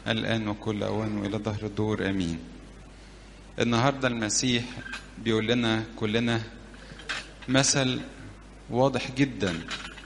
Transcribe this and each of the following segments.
الآن وكل أوان وإلى ظهر الدور آمين النهاردة المسيح بيقول لنا كلنا مثل واضح جدا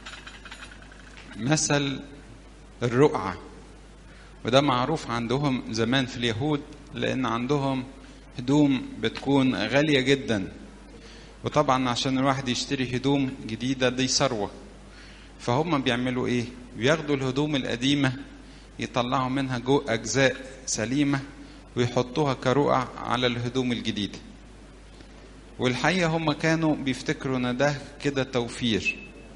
مثل الرقعة وده معروف عندهم زمان في اليهود لأن عندهم هدوم بتكون غالية جدا وطبعا عشان الواحد يشتري هدوم جديدة دي ثروة فهم بيعملوا ايه بياخدوا الهدوم القديمة يطلعوا منها جو أجزاء سليمة ويحطوها كرقع على الهدوم الجديدة والحقيقة هم كانوا بيفتكروا ان ده كده توفير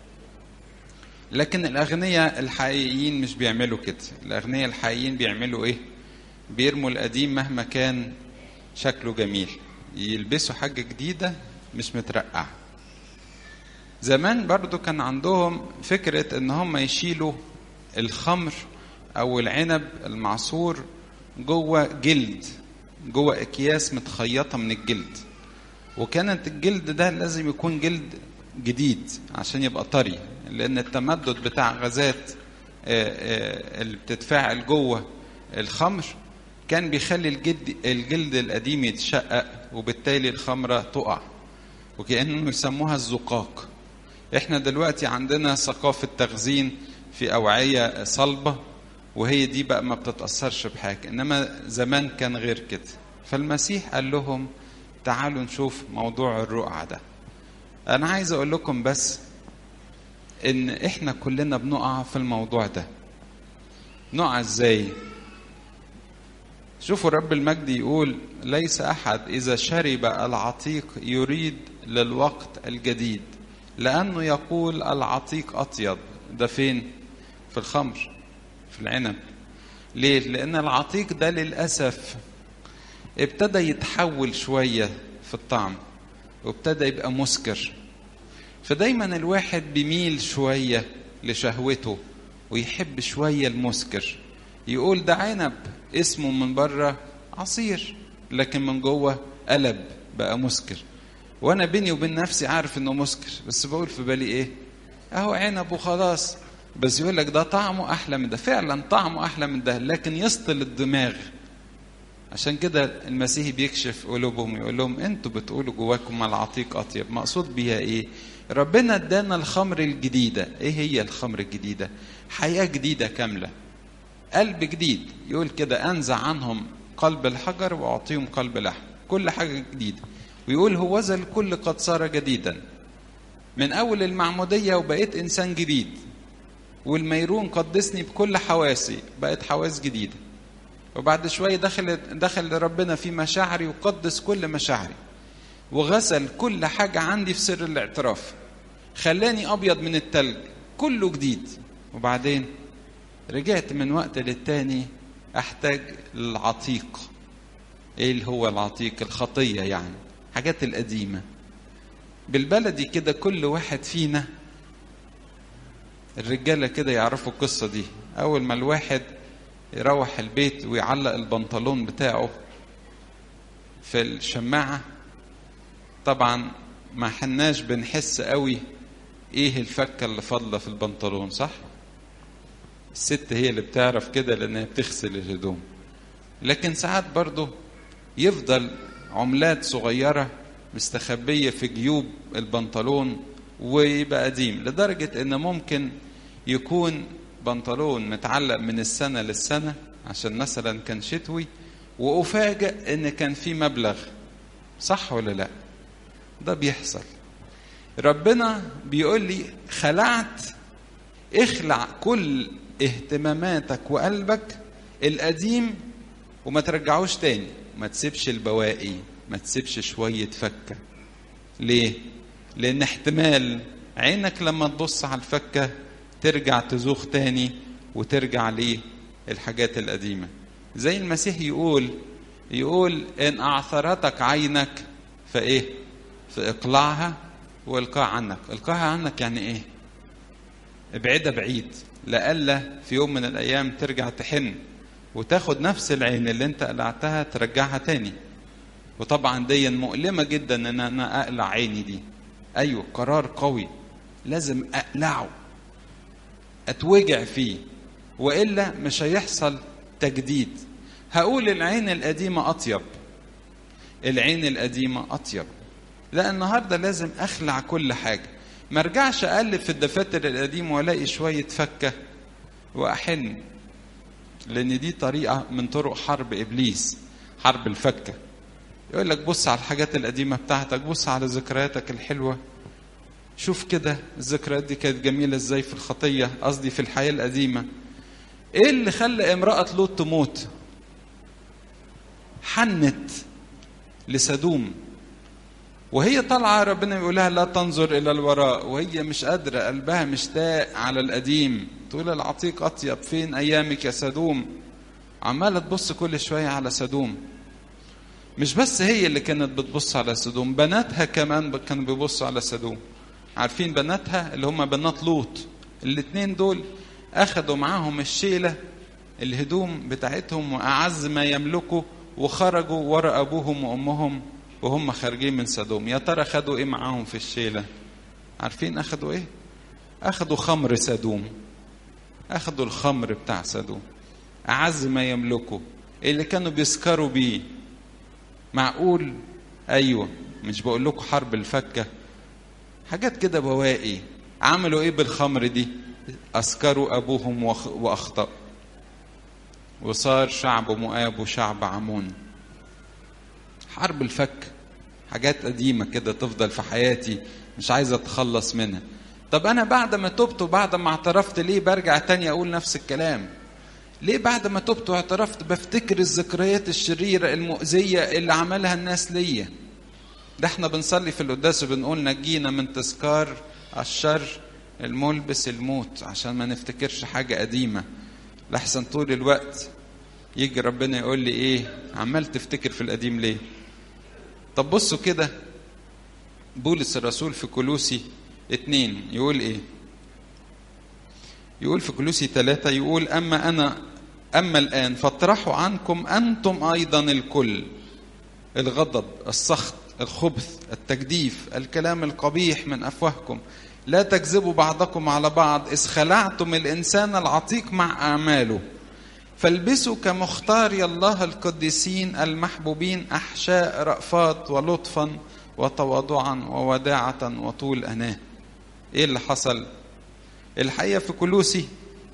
لكن الأغنياء الحقيقيين مش بيعملوا كده الأغنياء الحقيقيين بيعملوا ايه بيرموا القديم مهما كان شكله جميل يلبسوا حاجة جديدة مش مترقعة زمان برضو كان عندهم فكرة ان هم يشيلوا الخمر او العنب المعصور جوه جلد جوه اكياس متخيطة من الجلد وكانت الجلد ده لازم يكون جلد جديد عشان يبقى طري لان التمدد بتاع غازات اللي بتتفاعل جوه الخمر كان بيخلي الجلد الجلد القديم يتشقق وبالتالي الخمره تقع وكانه يسموها الزقاق احنا دلوقتي عندنا ثقافه تخزين في اوعيه صلبه وهي دي بقى ما بتتاثرش بحاجه انما زمان كان غير كده فالمسيح قال لهم تعالوا نشوف موضوع الرقعه ده انا عايز اقول لكم بس ان احنا كلنا بنقع في الموضوع ده نقع ازاي شوفوا رب المجد يقول ليس احد اذا شرب العتيق يريد للوقت الجديد لانه يقول العتيق اطيب ده فين في الخمر في العنب ليه لان العتيق ده للاسف ابتدى يتحول شويه في الطعم وابتدى يبقى مسكر فدايما الواحد بيميل شويه لشهوته ويحب شويه المسكر يقول ده عنب اسمه من بره عصير لكن من جوه قلب بقى مسكر وانا بيني وبين نفسي عارف انه مسكر بس بقول في بالي ايه اهو عنب وخلاص بس يقول لك ده طعمه احلى من ده فعلا طعمه احلى من ده لكن يسطل الدماغ عشان كده المسيح بيكشف قلوبهم يقول لهم انتوا بتقولوا جواكم العتيق اطيب مقصود بيها ايه ربنا ادانا الخمر الجديده ايه هي الخمر الجديده حياه جديده كامله قلب جديد يقول كده انزع عنهم قلب الحجر واعطيهم قلب لحم كل حاجه جديده ويقول هوذا الكل قد صار جديدا من اول المعموديه وبقيت انسان جديد والميرون قدسني بكل حواسي بقت حواس جديده وبعد شويه دخل دخل ربنا في مشاعري وقدس كل مشاعري وغسل كل حاجه عندي في سر الاعتراف خلاني ابيض من التلج كله جديد وبعدين رجعت من وقت للتاني احتاج للعتيق ايه اللي هو العتيق الخطيه يعني حاجات القديمه بالبلدي كده كل واحد فينا الرجاله كده يعرفوا القصه دي اول ما الواحد يروح البيت ويعلق البنطلون بتاعه في الشماعه طبعا ما حناش بنحس قوي ايه الفكه اللي فاضله في البنطلون صح الست هي اللي بتعرف كده لانها بتغسل الهدوم لكن ساعات برضه يفضل عملات صغيرة مستخبية في جيوب البنطلون ويبقى قديم لدرجة ان ممكن يكون بنطلون متعلق من السنة للسنة عشان مثلا كان شتوي وأفاجئ ان كان في مبلغ صح ولا لا ده بيحصل ربنا بيقول لي خلعت اخلع كل اهتماماتك وقلبك القديم وما ترجعوش تاني ما تسيبش البواقي ما تسيبش شوية فكة ليه؟ لأن احتمال عينك لما تبص على الفكة ترجع تزوخ تاني وترجع ليه الحاجات القديمة زي المسيح يقول يقول إن أعثرتك عينك فإيه؟ فإقلعها والقاها عنك القاها عنك يعني إيه؟ ابعدها بعيد لألا في يوم من الأيام ترجع تحن وتاخد نفس العين اللي انت قلعتها ترجعها تاني وطبعا دي مؤلمة جدا ان انا اقلع عيني دي ايوه قرار قوي لازم اقلعه اتوجع فيه والا مش هيحصل تجديد هقول العين القديمة أطيب العين القديمة أطيب لا النهاردة لازم أخلع كل حاجة ما ارجعش أقلب في الدفاتر القديمة وألاقي شوية فكة وأحن لأن دي طريقة من طرق حرب إبليس حرب الفكة يقول لك بص على الحاجات القديمة بتاعتك بص على ذكرياتك الحلوة شوف كده الذكريات دي كانت جميلة ازاي في الخطية قصدي في الحياة القديمة ايه اللي خلى امرأة لوط تموت حنت لسدوم وهي طالعة ربنا يقول لها لا تنظر إلى الوراء وهي مش قادرة قلبها مشتاق على القديم تقول العتيق أطيب فين أيامك يا سدوم عمالة تبص كل شوية على سدوم مش بس هي اللي كانت بتبص على سدوم بناتها كمان كانوا بيبصوا على سدوم عارفين بناتها اللي هم بنات لوط الاتنين دول أخدوا معاهم الشيلة الهدوم بتاعتهم وأعز ما يملكوا وخرجوا ورا أبوهم وأمهم وهم خارجين من سدوم يا ترى خدوا إيه معاهم في الشيلة عارفين أخدوا إيه أخدوا خمر سدوم أخدوا الخمر بتاع سدوم أعز ما يملكوا اللي كانوا بيسكروا بيه معقول أيوة مش بقول لكم حرب الفكة حاجات كده بواقي عملوا إيه بالخمر دي أسكروا أبوهم وأخطأوا وصار شعب مؤاب وشعب عمون حرب الفك حاجات قديمة كده تفضل في حياتي مش عايز أتخلص منها طب أنا بعد ما تبت وبعد ما اعترفت ليه برجع تاني أقول نفس الكلام ليه بعد ما تبت واعترفت بفتكر الذكريات الشريرة المؤذية اللي عملها الناس ليا ده احنا بنصلي في القداس وبنقول نجينا من تذكار الشر الملبس الموت عشان ما نفتكرش حاجة قديمة لحسن طول الوقت يجي ربنا يقول لي ايه عمال تفتكر في القديم ليه طب بصوا كده بولس الرسول في كلوسي اتنين يقول ايه يقول في كلوسي ثلاثة يقول أما أنا أما الآن فاطرحوا عنكم أنتم أيضا الكل الغضب السخط الخبث التجديف الكلام القبيح من أفواهكم لا تكذبوا بعضكم على بعض إذ خلعتم الإنسان العتيق مع أعماله فالبسوا كمختاري الله القديسين المحبوبين أحشاء رأفات ولطفا وتواضعا ووداعة وطول أناه إيه اللي حصل الحقيقة في كلوسي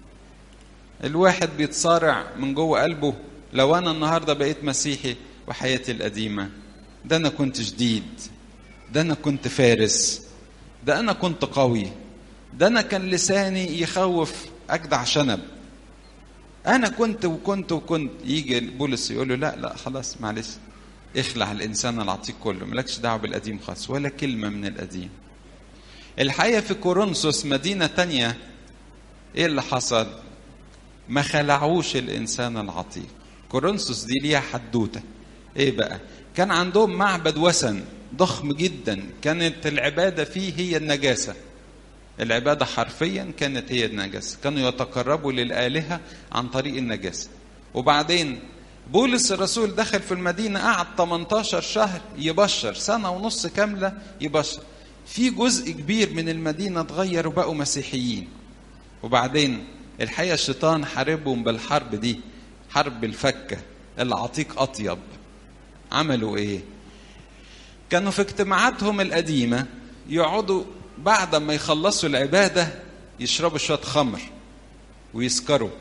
الواحد بيتصارع من جوه قلبه لو أنا النهاردة بقيت مسيحي وحياتي القديمة ده أنا كنت جديد ده أنا كنت فارس ده أنا كنت قوي ده أنا كان لساني يخوف أجدع شنب أنا كنت وكنت وكنت يجي بولس يقول له لا لا خلاص معلش اخلع الإنسان العتيق كله مالكش دعوة بالقديم خالص ولا كلمة من القديم الحقيقة في كورنثوس مدينة تانية ايه اللي حصل ما خلعوش الإنسان العتيق كورنثوس دي ليها حدوتة ايه بقى كان عندهم معبد وثن ضخم جدا كانت العبادة فيه هي النجاسة العبادة حرفيا كانت هي النجاسة كانوا يتقربوا للآلهة عن طريق النجاسة وبعدين بولس الرسول دخل في المدينة قعد 18 شهر يبشر سنة ونص كاملة يبشر في جزء كبير من المدينة اتغير وبقوا مسيحيين وبعدين الحقيقة الشيطان حاربهم بالحرب دي حرب الفكة العتيق أطيب عملوا إيه كانوا في اجتماعاتهم القديمة يقعدوا بعد ما يخلصوا العبادة يشربوا شوية خمر ويسكروا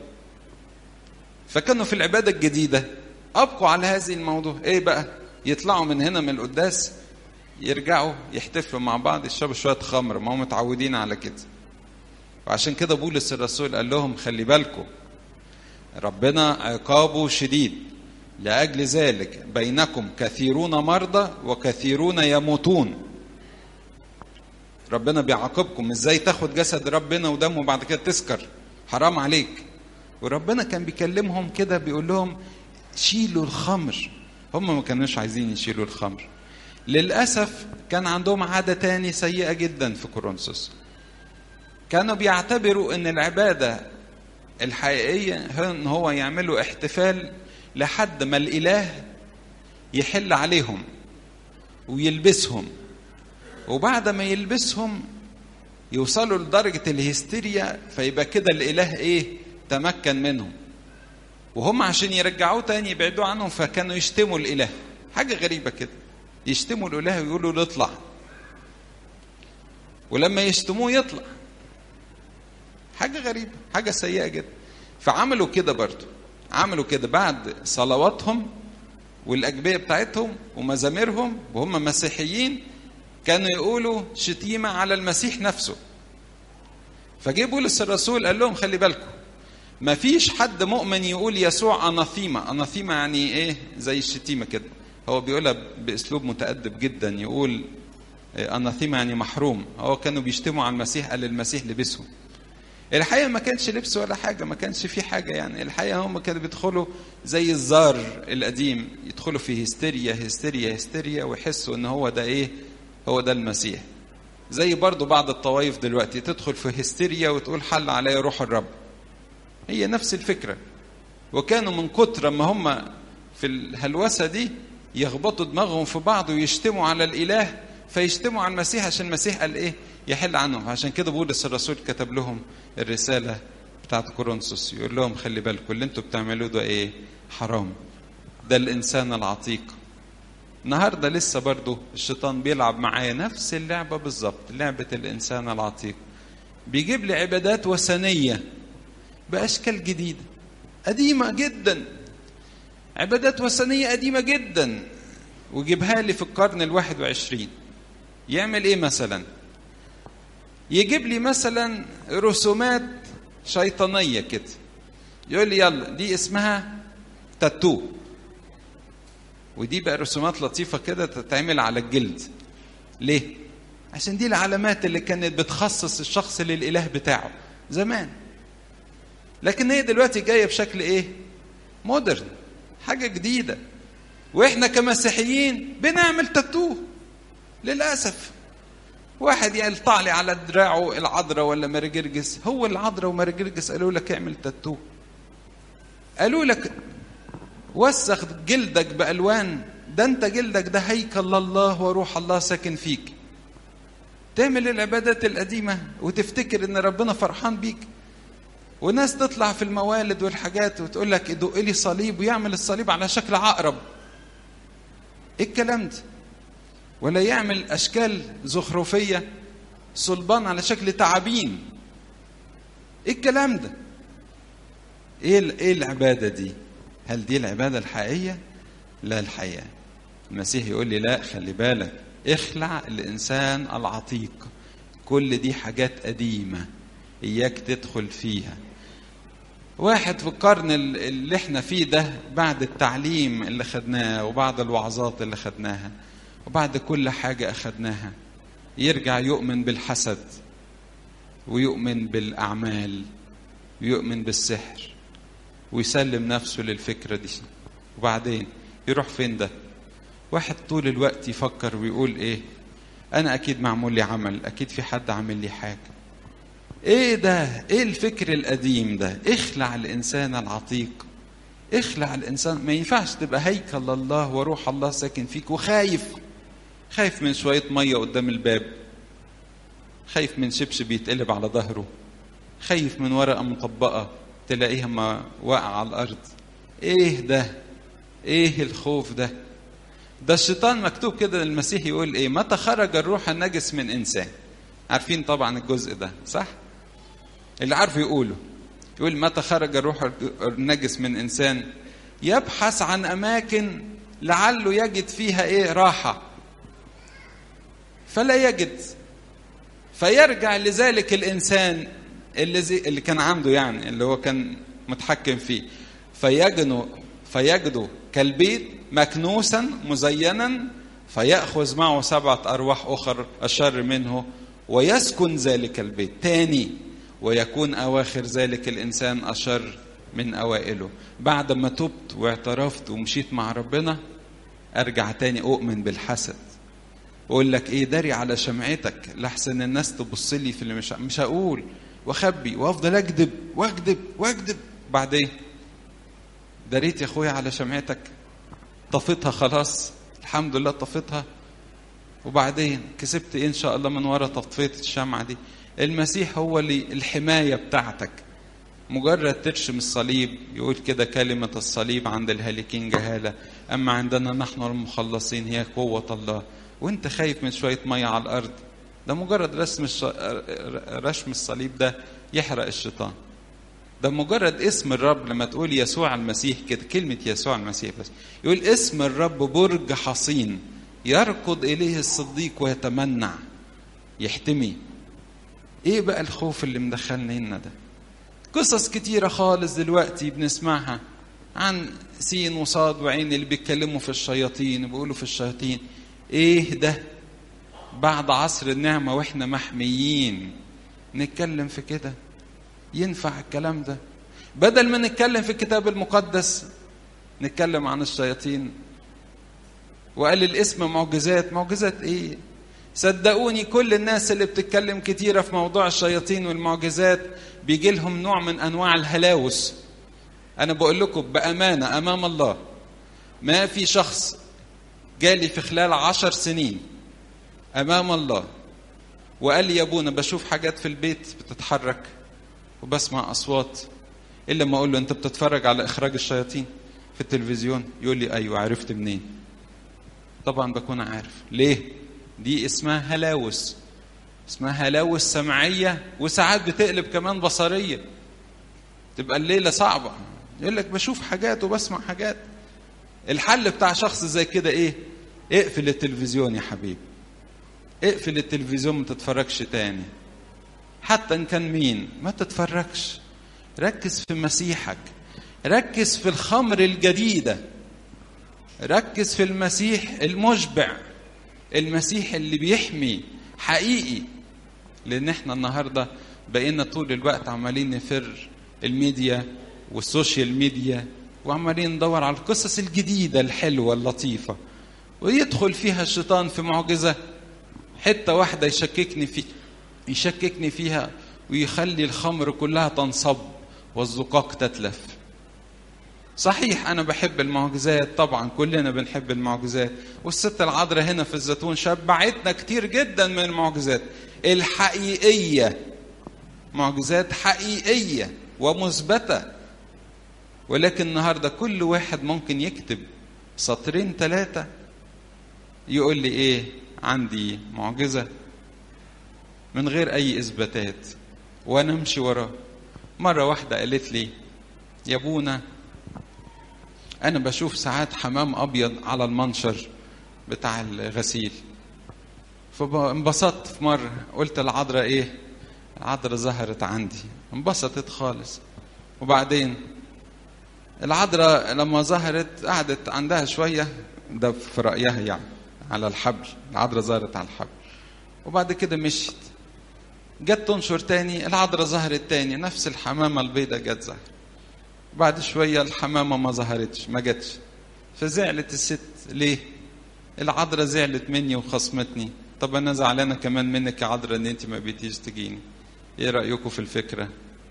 فكانوا في العبادة الجديدة أبقوا على هذه الموضوع إيه بقى يطلعوا من هنا من القداس يرجعوا يحتفلوا مع بعض يشربوا شوية خمر ما هم متعودين على كده وعشان كده بولس الرسول قال لهم خلي بالكم ربنا عقابه شديد لأجل ذلك بينكم كثيرون مرضى وكثيرون يموتون ربنا بيعاقبكم ازاي تاخد جسد ربنا ودمه وبعد كده تسكر حرام عليك وربنا كان بيكلمهم كده بيقول لهم شيلوا الخمر هم ما كانوش عايزين يشيلوا الخمر للأسف كان عندهم عادة تاني سيئة جدا في كورنثوس كانوا بيعتبروا ان العبادة الحقيقية ان هو يعملوا احتفال لحد ما الاله يحل عليهم ويلبسهم وبعد ما يلبسهم يوصلوا لدرجة الهستيريا فيبقى كده الاله ايه تمكن منهم وهم عشان يرجعوه تاني يبعدوا عنهم فكانوا يشتموا الاله حاجه غريبه كده يشتموا الاله ويقولوا له اطلع ولما يشتموه يطلع حاجه غريبه حاجه سيئه جدا فعملوا كده برضه عملوا كده بعد صلواتهم والاجبيه بتاعتهم ومزاميرهم وهم مسيحيين كانوا يقولوا شتيمه على المسيح نفسه فجه بولس الرسول قال لهم خلي بالكم ما فيش حد مؤمن يقول يسوع اناثيما اناثيما يعني ايه زي الشتيمه كده هو بيقولها باسلوب متادب جدا يقول اناثيما يعني محروم هو كانوا بيشتموا على المسيح قال المسيح لبسهم الحقيقه ما كانش لبس ولا حاجه ما كانش في حاجه يعني الحقيقه هم كانوا بيدخلوا زي الزار القديم يدخلوا في هستيريا هستيريا هستيريا ويحسوا ان هو ده ايه هو ده المسيح زي برضو بعض الطوائف دلوقتي تدخل في هستيريا وتقول حل عليا روح الرب هي نفس الفكره وكانوا من كتر ما هم في الهلوسه دي يخبطوا دماغهم في بعض ويشتموا على الاله فيشتموا على المسيح عشان المسيح قال ايه يحل عنهم عشان كده بولس الرسول كتب لهم الرساله بتاعت كورنثوس يقول لهم خلي بالكم اللي انتوا بتعملوه ده ايه حرام ده الانسان العتيق النهارده لسه برضه الشيطان بيلعب معايا نفس اللعبه بالظبط لعبه الانسان العتيق بيجيب لي عبادات وثنيه باشكال جديده قديمه جدا عبادات وثنيه قديمه جدا ويجيبها لي في القرن الواحد وعشرين يعمل ايه مثلا يجيب لي مثلا رسومات شيطانيه كده يقول لي يلا دي اسمها تاتو ودي بقى رسومات لطيفه كده تتعمل على الجلد ليه عشان دي العلامات اللي كانت بتخصص الشخص للاله بتاعه زمان لكن هي دلوقتي جايه بشكل ايه مودرن حاجه جديده واحنا كمسيحيين بنعمل تاتو للاسف واحد يقطع لي على دراعه العذراء ولا مرجرجس هو العذراء ومرجرجس قالوا لك اعمل تاتو قالوا لك وسخ جلدك بالوان ده انت جلدك ده هيكل الله وروح الله ساكن فيك تعمل العبادات القديمه وتفتكر ان ربنا فرحان بيك وناس تطلع في الموالد والحاجات وتقول لك ادق لي صليب ويعمل الصليب على شكل عقرب ايه الكلام ده ولا يعمل اشكال زخرفيه صلبان على شكل تعابين ايه الكلام ده ايه ايه العباده دي هل دي العباده الحقيقيه لا الحقيقه المسيح يقول لي لا خلي بالك اخلع الانسان العتيق كل دي حاجات قديمه اياك تدخل فيها واحد في القرن اللي احنا فيه ده بعد التعليم اللي خدناه وبعد الوعظات اللي خدناها وبعد كل حاجة أخدناها يرجع يؤمن بالحسد ويؤمن بالأعمال ويؤمن بالسحر ويسلم نفسه للفكرة دي وبعدين يروح فين ده واحد طول الوقت يفكر ويقول ايه انا اكيد معمول لي عمل اكيد في حد عامل لي حاجه ايه ده ايه الفكر القديم ده اخلع الانسان العتيق اخلع الانسان ما ينفعش تبقى هيكل الله وروح الله ساكن فيك وخايف خايف من شويه ميه قدام الباب خايف من شبشب يتقلب على ظهره خايف من ورقه مطبقه تلاقيها ما واقعه على الارض ايه ده ايه الخوف ده ده الشيطان مكتوب كده المسيح يقول ايه متى خرج الروح النجس من انسان عارفين طبعا الجزء ده صح اللي عارفه يقوله يقول متى خرج الروح النجس من انسان يبحث عن اماكن لعله يجد فيها ايه راحه فلا يجد فيرجع لذلك الانسان اللي زي اللي كان عنده يعني اللي هو كان متحكم فيه فيجنو فيجده كالبيت مكنوسا مزينا فيأخذ معه سبعة أرواح أخر أشر منه ويسكن ذلك البيت تاني ويكون أواخر ذلك الإنسان أشر من أوائله بعد ما تبت واعترفت ومشيت مع ربنا أرجع تاني أؤمن بالحسد أقول لك إيه داري على شمعتك لحسن الناس تبص لي في اللي مش مش هقول وأخبي وأفضل أكذب وأكذب وأكذب بعدين داريت يا أخويا على شمعتك طفيتها خلاص الحمد لله طفيتها وبعدين كسبت إيه ان شاء الله من ورا تطفيه الشمعه دي المسيح هو اللي الحمايه بتاعتك مجرد ترشم الصليب يقول كده كلمة الصليب عند الهالكين جهالة أما عندنا نحن المخلصين هي قوة الله وانت خايف من شوية مية على الأرض ده مجرد رسم الش... رشم الصليب ده يحرق الشيطان ده مجرد اسم الرب لما تقول يسوع المسيح كده كلمة يسوع المسيح بس يقول اسم الرب برج حصين يركض إليه الصديق ويتمنع يحتمي ايه بقى الخوف اللي مدخلنا هنا ده قصص كتيرة خالص دلوقتي بنسمعها عن سين وصاد وعين اللي بيتكلموا في الشياطين بيقولوا في الشياطين ايه ده بعد عصر النعمة واحنا محميين نتكلم في كده ينفع الكلام ده بدل ما نتكلم في الكتاب المقدس نتكلم عن الشياطين وقال الاسم معجزات معجزات ايه صدقوني كل الناس اللي بتتكلم كتيرة في موضوع الشياطين والمعجزات بيجي لهم نوع من أنواع الهلاوس أنا بقول لكم بأمانة أمام الله ما في شخص جالي في خلال عشر سنين أمام الله وقال لي يا أبونا بشوف حاجات في البيت بتتحرك وبسمع أصوات إلا ما أقول له أنت بتتفرج على إخراج الشياطين في التلفزيون يقول لي أيوة عرفت منين طبعا بكون عارف ليه دي اسمها هلاوس اسمها هلاوس سمعية وساعات بتقلب كمان بصرية تبقى الليلة صعبة يقول لك بشوف حاجات وبسمع حاجات الحل بتاع شخص زي كده ايه اقفل التلفزيون يا حبيبي اقفل التلفزيون ما تتفرجش تاني حتى ان كان مين ما تتفرجش ركز في مسيحك ركز في الخمر الجديدة ركز في المسيح المشبع المسيح اللي بيحمي حقيقي لان احنا النهارده بقينا طول الوقت عمالين نفر الميديا والسوشيال ميديا وعمالين ندور على القصص الجديدة الحلوة اللطيفة ويدخل فيها الشيطان في معجزة حتة واحدة يشككني في يشككني فيها ويخلي الخمر كلها تنصب والزقاق تتلف صحيح أنا بحب المعجزات طبعا كلنا بنحب المعجزات والست العذراء هنا في الزيتون شبعتنا كتير جدا من المعجزات الحقيقية معجزات حقيقية ومثبتة ولكن النهاردة كل واحد ممكن يكتب سطرين ثلاثة يقول لي إيه عندي معجزة من غير أي إثباتات وأنا أمشي وراه مرة واحدة قالت لي يا ابونا أنا بشوف ساعات حمام أبيض على المنشر بتاع الغسيل فانبسطت في مرة قلت العذراء إيه العذراء ظهرت عندي انبسطت خالص وبعدين العذراء لما ظهرت قعدت عندها شوية ده في رأيها يعني على الحبل العذراء ظهرت على الحبل وبعد كده مشيت جت تنشر تاني العذراء ظهرت تاني نفس الحمامة البيضة جت ظهرت بعد شوية الحمامة ما ظهرتش ما جتش فزعلت الست ليه العذراء زعلت مني وخصمتني طب انا زعلانه كمان منك يا عذراء ان انت ما بيتيش تجيني ايه رايكم في الفكره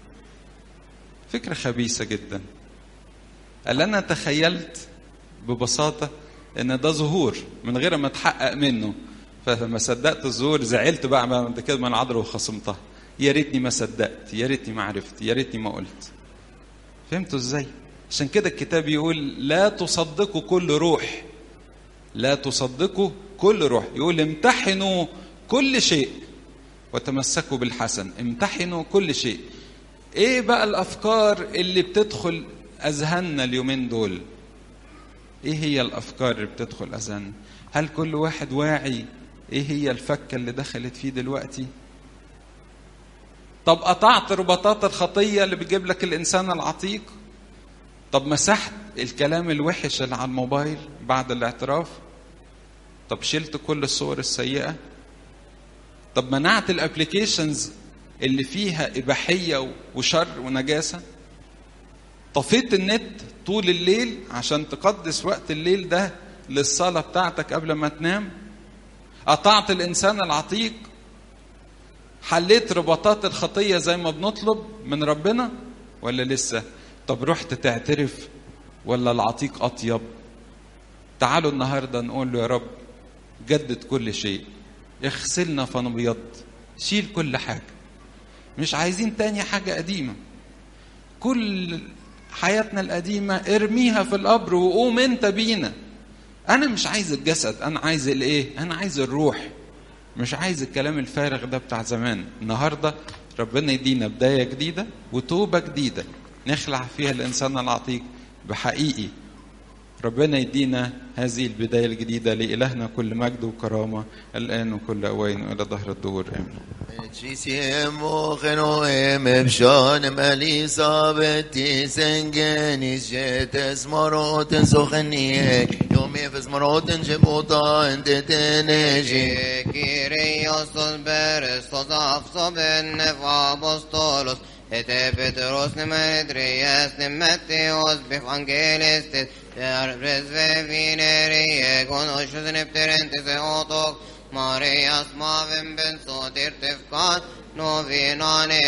فكره خبيثه جدا قال انا تخيلت ببساطه ان ده ظهور من غير ما اتحقق منه فلما صدقت الظهور زعلت بقى بعد كده من العذراء وخصمتها يا ريتني ما صدقت يا ريتني ما عرفت يا ريتني ما قلت فهمتوا ازاي عشان كده الكتاب يقول لا تصدقوا كل روح لا تصدقوا كل روح يقول امتحنوا كل شيء وتمسكوا بالحسن امتحنوا كل شيء ايه بقى الافكار اللي بتدخل اذهاننا اليومين دول ايه هي الافكار اللي بتدخل اذهاننا هل كل واحد واعي ايه هي الفكه اللي دخلت فيه دلوقتي طب قطعت رباطات الخطيه اللي بتجيب لك الانسان العتيق طب مسحت الكلام الوحش اللي على الموبايل بعد الاعتراف طب شلت كل الصور السيئه طب منعت الابلكيشنز اللي فيها اباحيه وشر ونجاسه طفيت النت طول الليل عشان تقدس وقت الليل ده للصلاه بتاعتك قبل ما تنام قطعت الانسان العتيق حليت رباطات الخطيه زي ما بنطلب من ربنا ولا لسه طب رحت تعترف ولا العتيق اطيب تعالوا النهارده نقول له يا رب جدد كل شيء اغسلنا فنبيض شيل كل حاجه مش عايزين تاني حاجه قديمه كل حياتنا القديمة ارميها في القبر وقوم انت بينا انا مش عايز الجسد انا عايز الايه انا عايز الروح مش عايز الكلام الفارغ ده بتاع زمان النهاردة ربنا يدينا بداية جديدة وتوبة جديدة نخلع فيها الإنسان العتيق بحقيقي ربنا يدينا هذه البداية الجديدة لإلهنا كل مجد وكرامة الآن وكل أوان وإلى ظهر الدور آمين Cisiemo genoem ebshan Elisabeti sengenis jetes moroten sochenie Yomefes moroten jebota enteteneji Kyrios tos beres tos afso benne apostolos Ete Petros nemedries nemetios bevangelistis Der presve vinerie konoshus nepterentes eotok Marias mavim ben sotir tefkat novinane